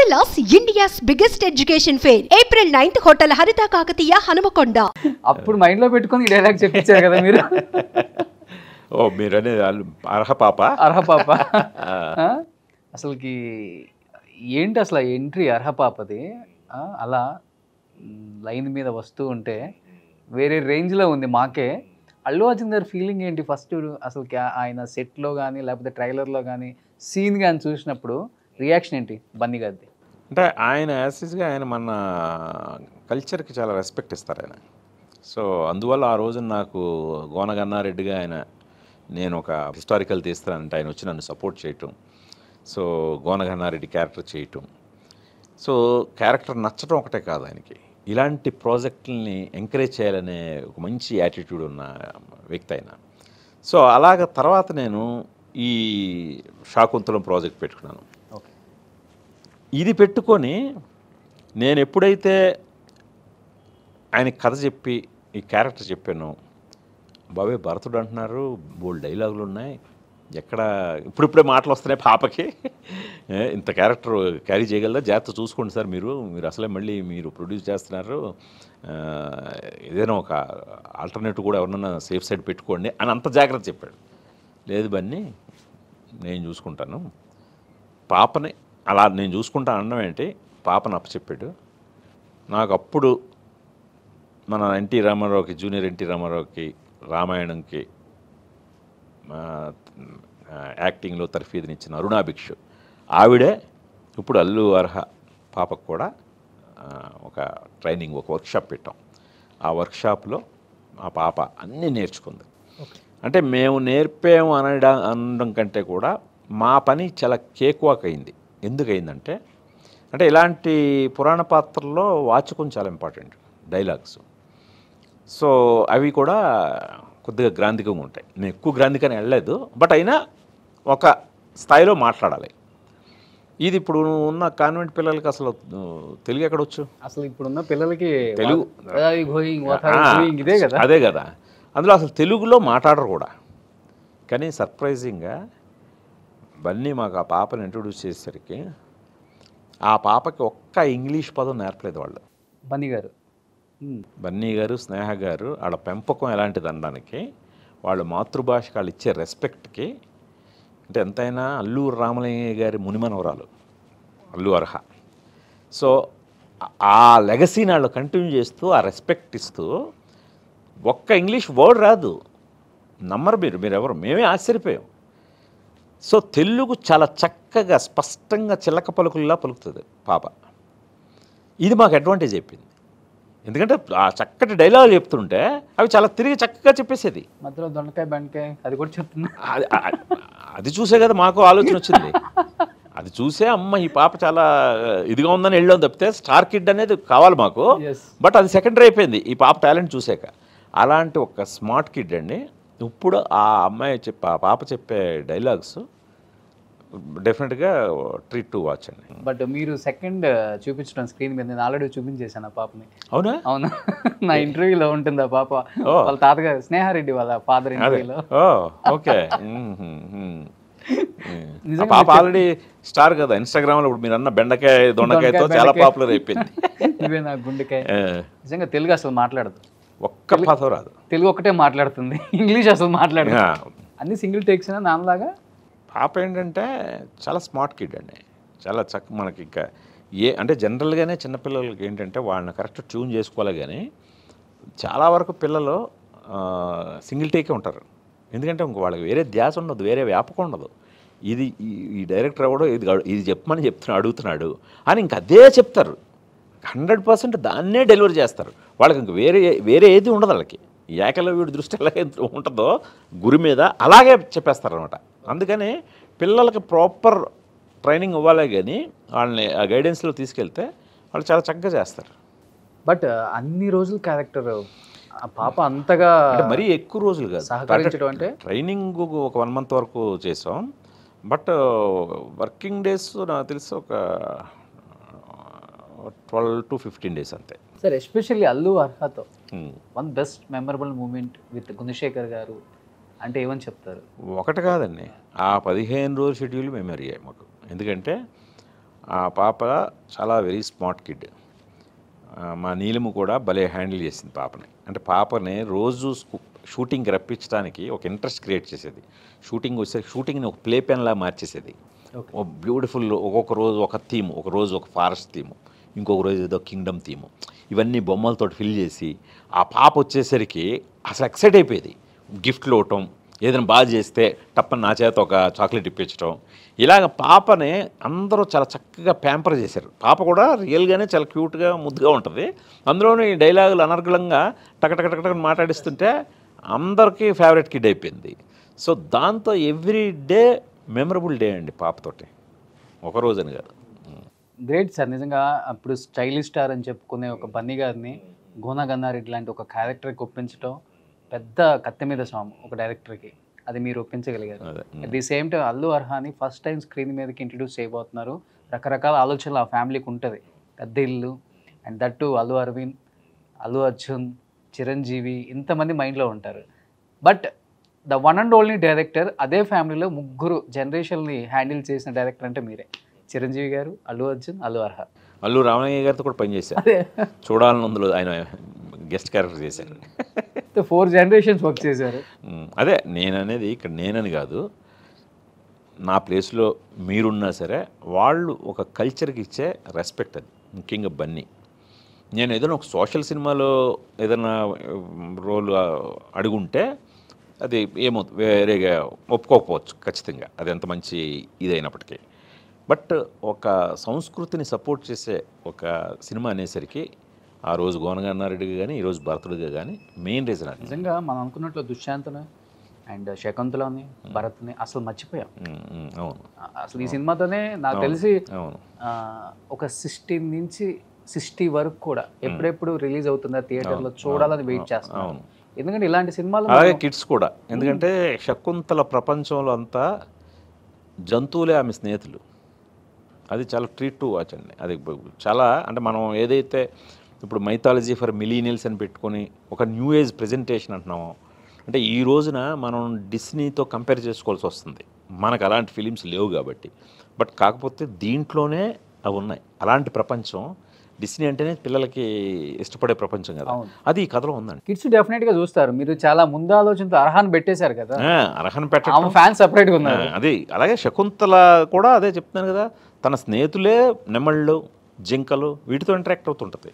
Umbrellas India's biggest education fair. April 9th, Hotel Harita Kakatiya, Hanamakonda. అప్పుడు mind లో పెట్టుకొని ఈ డైలాగ్ చెప్పించారు కదా మీరు ఓ మీరు అనేది వాళ్ళు అర్హ పాప అర్హ పాప ఆ? అసలుకి ఏంటి అసలు ఎంట్రీ అర్హ పాపది ఆ, అలా లైన్ మీద వస్తూ ఉంటే వేరే రేంజ్లో ఉంది మాకే అల్లు అర్జున్ గారి ఫీలింగ్ ఏంటి ఫస్ట్ అసలు ఆయన సెట్లో కానీ లేకపోతే ట్రైలర్లో కానీ సీన్ కానీ చూసినప్పుడు రియాక్షన్ ఏంటి బన్నీ గారిది అంటే ఆయన యాసిస్గా ఆయన మన కల్చర్కి చాలా రెస్పెక్ట్ ఇస్తారు ఆయన సో అందువల్ల ఆ రోజు నాకు గోనగన్నారెడ్డిగా ఆయన నేను ఒక హిస్టారికల్ తీస్తానంటే ఆయన వచ్చి నన్ను సపోర్ట్ చేయటం సో గోనగన్నారెడ్డి క్యారెక్టర్ చేయటం సో క్యారెక్టర్ నచ్చటం ఒకటే కాదు ఆయనకి ఇలాంటి ప్రాజెక్టుల్ని ఎంకరేజ్ చేయాలనే ఒక మంచి యాటిట్యూడ్ ఉన్న వ్యక్తి ఆయన సో అలాగ తర్వాత నేను ఈ శాకుంతలం ప్రాజెక్ట్ పెట్టుకున్నాను ఓకే ఇది పెట్టుకొని నేను ఎప్పుడైతే ఆయన కథ చెప్పి ఈ క్యారెక్టర్ చెప్పాను బాబాయ్ భరతుడు అంటున్నారు బోల్డ్ డైలాగులు ఉన్నాయి ఎక్కడ ఇప్పుడిప్పుడే మాటలు వస్తున్నాయి పాపకి ఏ, ఇంత క్యారెక్టర్ క్యారీ చేయగలదా జాగ్రత్త చూసుకోండి సార్ మీరు మీరు అసలే మళ్ళీ మీరు ప్రొడ్యూస్ చేస్తున్నారు ఆ, ఏదైనా ఒక ఆల్టర్నేటివ్ కూడా ఎవరన్నా సేఫ్ సైడ్ పెట్టుకోండి అని అంత జాగ్రత్త చెప్పాడు లేదు బన్నీ నేను చూసుకుంటాను పాపని అలా నేను చూసుకుంటా అనడం ఏంటి పాపను అప్పచెప్పాడు నాకు అప్పుడు మన ఎన్టీ రామారావుకి జూనియర్ ఎన్టీ రామారావుకి రామాయణంకి ఆ, ఆ, యాక్టింగ్లో తర్ఫీదునిచ్చిన అరుణాభిక్ష ఆవిడే ఇప్పుడు అల్లు అర్హ పాపకు కూడా ఆ, ఒక ట్రైనింగ్ ఒక వర్క్షాప్ పెట్టాం ఆ వర్క్షాప్లో ఆ పాప అన్నీ నేర్చుకుంది అంటే మేము నేర్పాము అనడం అనడం కంటే కూడా మా పని చాలా కేక్వాక్ అయింది ఎందుకు అయిందంటే అంటే ఇలాంటి పురాణ పాత్రల్లో వాచకం చాలా ఇంపార్టెంట్ డైలాగ్స్ సో అవి కూడా కొద్దిగా గ్రాంధికంగా ఉంటాయి నేను ఎక్కువ గ్రాంధికని వెళ్ళలేదు బట్ అయినా ఒక స్థాయిలో మాట్లాడాలి ఇది ఇప్పుడు ఉన్న కాన్వెంట్ పిల్లలకి అసలు ఆ, తెలుగు ఎక్కడొచ్చు అసలు ఇప్పుడున్న పిల్లలకి Telugu what are you going, what are you ఆ, doing ఇదే కదా అదే కదా అందులో అసలు తెలుగులో మాట్లాడరు కూడా కానీ సర్ప్రైజింగ్గా బన్నీ మాకు ఆ పాపని ఇంట్రొడ్యూస్ చేసేసరికి ఆ పాపకి ఒక్క ఇంగ్లీష్ పదం నేర్పలేదు వాళ్ళు బన్నీ గారు ఉమ్. బన్నీ గారు స్నేహ గారు వాళ్ళ పెంపకం ఎలాంటిది అనడానికి వాళ్ళు మాతృభాషకి వాళ్ళు ఇచ్చే రెస్పెక్ట్కి అంటే ఎంతైనా అల్లూరు రామలింగ గారి మునిమనవరాలు అల్లు అర్హ సో ఆ లెగసీని వాళ్ళు కంటిన్యూ చేస్తూ ఆ రెస్పెక్ట్ ఇస్తూ ఒక్క ఇంగ్లీష్ వర్డ్ రాదు నమ్మరు మీరు మీరు ఎవరు మేమే ఆశ్చర్యపోయాం సో తెలుగు చాలా చక్కగా స్పష్టంగా చిలక పలుకుల్లా పలుకుతుంది పాప ఇది మాకు అడ్వాంటేజ్ చెప్పింది ఎందుకంటే ఆ చక్కటి డైలాగులు చెప్తుంటే అవి చాలా తిరిగి చక్కగా చెప్పేసేది మధ్యలో దొండకాయ బెండకాయ అది కూడా చెప్తున్నా అది అది- అది చూసే కదా మాకు ఆలోచన వచ్చింది అది చూసే అమ్మ ఈ పాప చాలా ఇదిగా ఉందని వెళ్ళాం తప్పితే స్టార్ కిడ్ అనేది కావాలి మాకు Yes. బట్ అది సెకండరీ అయిపోయింది ఈ పాప టాలెంట్ చూసాక అలాంటి ఒక స్మార్ట్ కిడ్ అండి ఇప్పుడు ఆ అమ్మాయి చెప్పే ఆ పాప చెప్పే డైలాగ్స్ డెఫినెట్గా ట్రీట్ టు వాచ్ అండి బట్ మీరు సెకండ్ చూపించడం స్క్రీన్ మీద నేను ఆల్రెడీ చూపించేశాను ఆ పాపని అవునా అవును నా ఇంటర్వ్యూలో ఉంటుంది ఆ పాప ఓ. వాళ్ళ తాతగారు స్నేహారెడ్డి వాళ్ళ ఫాదర్ అదే ఇంటర్వ్యూలో ఓ ఓకే మ్మ్, మ్మ్. ఆ నిజంగా పాప ఆల్రెడీ స్టార్ కదా ఇన్స్టాగ్రామ్ లో ఇప్పుడు మీరు అన్న బెండకాయ దొండకాయతో దొండకాయ, చాలా బెండకాయ. పాపులర్ అయిపోయింది ఇవే నా గుండెకాయ ఆ, నిజంగా తెలుగు అసలు మాట్లాడదు ఒక్క పదం రాదు తెలుగు ఒకటే మాట్లాడుతుంది ఇంగ్లీష్ అసలు మాట్లాడదు ఆ, అన్ని సింగిల్ టేక్స్ నాన్నలాగా పాప ఏంటంటే చాలా స్మార్ట్ కిడ్ అండి చాలా చక్క మనకి ఇంకా ఏ అంటే జనరల్గానే చిన్నపిల్లలకి ఏంటంటే వాళ్ళని కరెక్ట్ ట్యూన్ చేసుకోవాలి కానీ చాలా వరకు పిల్లలు సింగిల్ టేకే ఉంటారు ఎందుకంటే ఇంక వాళ్ళకి వేరే ధ్యాస ఉండదు వేరే వ్యాపకం ఉండదు ఇది ఈ- ఈ డైరెక్టర్ ఎవడో ఇది అడు- ఇది చెప్పమని చెప్తున్నాడు అడుగుతున్నాడు అని ఇంక అదే చెప్తారు హండ్రెడ్ పర్సెంట్ దాన్నే డెలివరీ చేస్తారు వాళ్ళకి ఇంక వేరే వేరే ఏది ఉండదు వాళ్ళకి ఈ ఏకలవ్యుడి దృష్టి ఎలాగే ఉంటుందో గురి మీద అలాగే చెప్పేస్తారు అనమాట అందుకని పిల్లలకి ప్రాపర్ ట్రైనింగ్ ఇవ్వాలి కానీ వాళ్ళని ఆ గైడెన్స్లో తీసుకెళ్తే వాళ్ళు చాలా చక్కగా చేస్తారు బట్ అన్ని రోజులు క్యారెక్టర్ ఆ పాప అంతగా అంటే మరీ ఎక్కువ రోజులు కాదు సహకరించడం అంటే ట్రైనింగ్ ఒక వన్ మంత్ వరకు చేసాం బట్ వర్కింగ్ డేస్ నాకు తెలిసి ఒక ట్వెల్వ్ టు ఫిఫ్టీన్ డేస్ అంతే సార్ ఎస్పెషల్లీ అల్లు అర్హతో Hmm. One best memorable moment with Gunasekhar garu అంటే ఏమని చెప్తారు ఒకటి కాదండి ఆ పదిహేను రోజుల షెడ్యూల్ మెమరీ అయ్యాయి మాకు ఎందుకంటే ఆ పాప చాలా వెరీ స్మార్ట్ కిడ్ మా నీలిము కూడా భలే హ్యాండిల్ చేసింది పాపని అంటే పాపని రోజు స్కూ షూటింగ్కి రప్పించడానికి ఒక ఇంట్రెస్ట్ క్రియేట్ చేసేది షూటింగ్ వచ్చే షూటింగ్ని ఒక ప్లే పెన్లా మార్చేసేది Okay. ఓ బ్యూటిఫుల్ ఒక్కొక్క రోజు ఒక థీమ్ ఒక రోజు ఒక ఫారెస్ట్ థీమ్ ఇంకొక రోజు ఏదో కింగ్డమ్ థీమ్ ఇవన్నీ బొమ్మలతో ఫిల్ చేసి ఆ పాప వచ్చేసరికి అసలు ఎక్సైట్ అయిపోయేది గిఫ్ట్లు ఇవ్వటం ఏదైనా బాగా చేస్తే టప్పని నా చేత ఒక చాక్లెట్ ఇప్పించడం ఇలాగ పాపని అందరూ చాలా చక్కగా ప్యాంపర్ చేశారు పాప కూడా రియల్గానే చాలా క్యూట్గా ముద్దుగా ఉంటుంది అందులోని డైలాగులు అనర్గళంగా టకటక టకటక మాట్లాడిస్తుంటే అందరికీ ఫేవరెట్ కిడ్ అయిపోయింది సో దాంతో ఎవ్రీ డే మెమరబుల్ డే అండి పాపతోటి ఒక రోజని కాదు గ్రేట్ సార్ నిజంగా అప్పుడు స్టైలిష్ స్టార్ అని చెప్పుకునే ఒక బన్నీ గారిని గోనా గన్నారెడ్డి లాంటి ఒక క్యారెక్టర్కి ఒప్పించడం పెద్ద కత్తి మీద స్వామి ఒక డైరెక్టర్కి అది మీరు ఒప్పించగలిగారు అదే at the same time Allu అర్హాని ఫస్ట్ టైం స్క్రీన్ మీదకి ఇంట్రడ్యూస్ చేయబోతున్నారు రకరకాల ఆలోచనలు ఆ ఫ్యామిలీకి ఉంటుంది పెద్ద ఇల్లు అండ్ దట్టు అల్లు అరవింద్ అల్లు అర్జున్ చిరంజీవి ఇంతమంది మైండ్లో ఉంటారు but the one and only director అదే ఫ్యామిలీలో ముగ్గురు జనరేషన్ని హ్యాండిల్ చేసిన డైరెక్టర్ అంటే మీరే చిరంజీవి గారు అల్లు అర్జున్ అల్లు అర్హ అల్లు రామయ్య గారితో కూడా పనిచేశారు అదే చూడాలన్నందులో ఆయన గెస్ట్ క్యారెక్టర్ చేశారు ఫోర్ జనరేషన్స్ వర్క్ చేశారు ఉమ్, అదే నేను అనేది ఇక్కడ నేనని కాదు నా ప్లేస్లో మీరున్నా సరే వాళ్ళు ఒక కల్చర్కి ఇచ్చే రెస్పెక్ట్ అది ముఖ్యంగా బన్నీ నేను ఏదైనా ఒక సోషల్ సినిమాలో ఏదైనా రోల్ అడుగుంటే అది ఏమో వేరేగా ఒప్పుకోకపోవచ్చు ఖచ్చితంగా అది ఎంత మంచి ఇదైనప్పటికీ బట్ ఒక సంస్కృతిని సపోర్ట్ చేసే ఒక సినిమా అనేసరికి ఆ రోజు గోనగన్నారెడ్డిగా కానీ ఈరోజు భరతుడిగా కానీ మెయిన్ రీజన్ అది నిజంగా మనం అనుకున్నట్లు దుష్శాంతను అండ్ శకుంతలని భరత్ని అసలు మర్చిపోయాం ఉమ్, ఉమ్, అవును ఆ- అసలు ఈ సినిమాతోనే నాకు అవును. తెలిసి అవును ఆ, ఒక సిక్స్టీన్ నుంచి సిక్స్టీ వరకు కూడా ఎప్పుడెప్పుడు రిలీజ్ అవుతుందా థియేటర్లో అవును, చూడాలని అవును, వెయిట్ చేస్తున్నాను అవును. ఎందుకంటే ఇలాంటి సినిమాలు అలాగే మనం- కిడ్స్ కూడా ఎందుకంటే శకుంతల ప్రపంచంలో అంతా జంతువులే ఆమె స్నేహితులు అది చాలా ట్రీట్ టు వాచ్ అండి అది బ- చాలా అంటే మనం ఏదైతే ఇప్పుడు మైథాలజీ ఫర్ మిలీనియల్స్ అని పెట్టుకొని ఒక న్యూ ఏజ్ ప్రజెంటేషన్ అంటున్నామో అంటే ఈ రోజున మనం డిస్నీతో కంపేర్ చేసుకోవాల్సి వస్తుంది మనకు అలాంటి ఫిలిమ్స్ లేవు కాబట్టి బట్ కాకపోతే దీంట్లోనే అవి ఉన్నాయి అలాంటి ప్రపంచం డిస్నీ అంటేనే పిల్లలకి ఇష్టపడే ప్రపంచం కదా అవును. అది ఈ కథలో ఉందండి కిడ్స్ డెఫినెట్ గా చూస్తారు మీరు చాలా ముందు ఆలోచనతో అర్హాన్ పెట్టేశారు కదా ఆ, అర్హన ఆమె పెట్టడం ఫ్యాన్స్ సపరేట్ గా ఉన్నారు ఆ, అది అలాగే శకుంతల కూడా అదే చెప్తున్నాను కదా తన స్నేహితులే నెమళ్ళు జింకలు వీటితో ఇంటరాక్ట్ అవుతుంటుంది